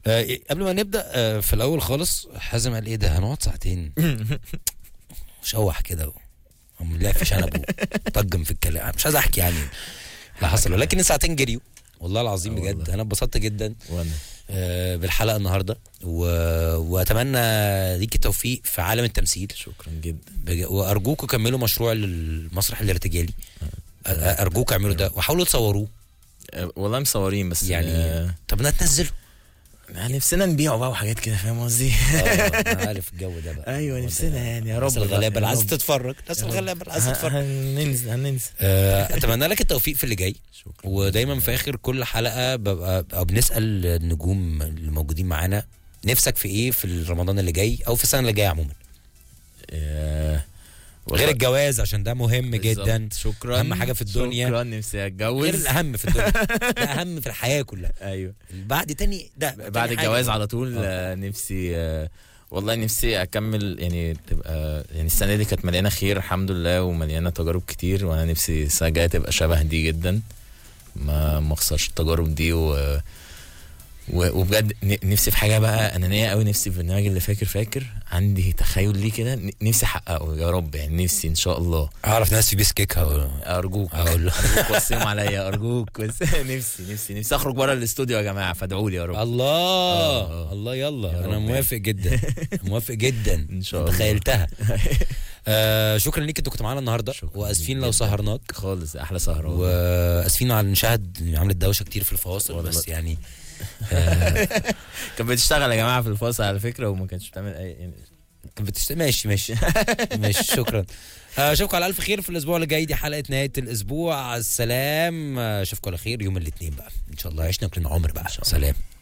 آه قبل ما نبدا آه في الاول خالص حازم قال ايه ده هنقعد ساعتين شوح كده قام لافش شنبه طجم في الكلام مش عايز احكي يعني اللي حصل ولكن الساعتين جريوا والله العظيم آه بجد والله. انا اتبسطت جدا وانا آه بالحلقه النهارده و... واتمنى ليك التوفيق في عالم التمثيل شكرا جدا بج... وارجوكوا كملوا مشروع المسرح الارتجالي أ- أ- ارجوك اعملوا ده وحاولوا تصوروه أه، والله مصورين بس يعني آه، طب ما تنزله يعني نفسنا نبيعه بقى وحاجات كده فاهم قصدي اه انا عارف الجو ده بقى ايوه هو نفسنا ده. يعني يا الناس رب الغلابه اللي يا عايزه رب. تتفرج الناس يا رب. الغلابه اللي عايزه ه- تتفرج هننزل هننزل آه، اتمنى لك التوفيق في اللي جاي شكرا ودايما في اخر كل حلقه ببقى أو بنسال النجوم اللي موجودين معانا نفسك في ايه في رمضان اللي جاي او في السنه اللي جايه عموما آه، غير والله الجواز عشان ده مهم بالظبط. جدا شكرا أهم حاجة في الدنيا. شكرا نفسي غير اتجوز الاهم في الدنيا ده اهم في الحياه كلها ايوه بعد تاني ده بعد تاني حاجة. الجواز على طول آه. آه، نفسي آه، والله نفسي اكمل يعني تبقى يعني السنه دي كانت مليانه خير الحمد لله ومليانه تجارب كتير وانا نفسي السنه الجايه تبقى شبه دي جدا ما ما اخسرش التجارب دي و و- وبجد ن- نفسي في حاجه بقى انانيه قوي نفسي في برنامج اللي فاكر فاكر عندي تخيل ليه كده ن- نفسي احققه يا رب يعني نفسي ان شاء الله اعرف ناس في بيسكيك ارجوك اقول له ارجوك وصيهم عليا ارجوك بس نفسي نفسي نفسي اخرج بره الاستوديو يا جماعه فادعوا لي يا رب الله آه. الله يلا يا انا رب. موافق جدا موافق جدا إن شاء أنت الله. تخيلتها آه شكرا ليك انت كنت معانا النهارده شكراً واسفين جداً. لو سهرناك خالص احلى سهره والله. واسفين على المشاهد عملت دوشه كتير في الفواصل والله. بس يعني آه كانت بتشتغل يا جماعه في الفاصل على فكره وما كانتش بتعمل اي يعني كانت بتشت... ماشي ماشي ماشي شكرا آه، اشوفكم على الف خير في الاسبوع اللي جاي دي حلقه نهايه الاسبوع السلام آه، اشوفكم على خير يوم الاثنين بقى ان شاء الله عشنا كلنا عمر بقى سلام